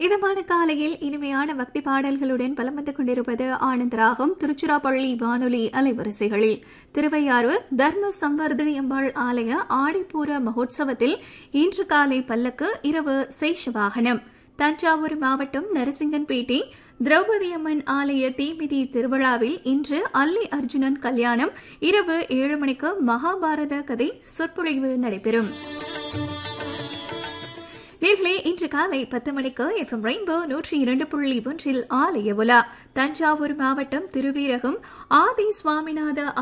இதமான காலையில் இனிமையான பக்தி பாடல்களுடன் பலம் வந்து கொண்டிருப்பது ஆனந்தராகும் திருச்சிராப்பள்ளி வானொலி அலைவரிசைகளில் திருவையாறு தர்ம சம்வர்தினி அம்பாள் ஆலய ஆடிப்பூர மகோத்சவத்தில் இன்று காலை பல்லக்கு இரவு சேஷ வாகனம் தஞ்சாவூர் மாவட்டம் நரசிங்கன்பேட்டை திரௌபதி அம்மன் ஆலய தீமிதி திருவிழாவில் இன்று அல்லி அர்ஜுனன் கல்யாணம் இரவு ஏழு மணிக்கு மகாபாரத கதை சொற்பொழிவு நடைபெறும் நேர்களே இன்று காலை பத்து மணிக்கு எஃப்எம் ரெயின்போ நூற்றி இரண்டு புள்ளி ஒன்றில் ஆலய உலா தஞ்சாவூர் மாவட்டம் திருவீரகம் ஆதி சுவாமிநாத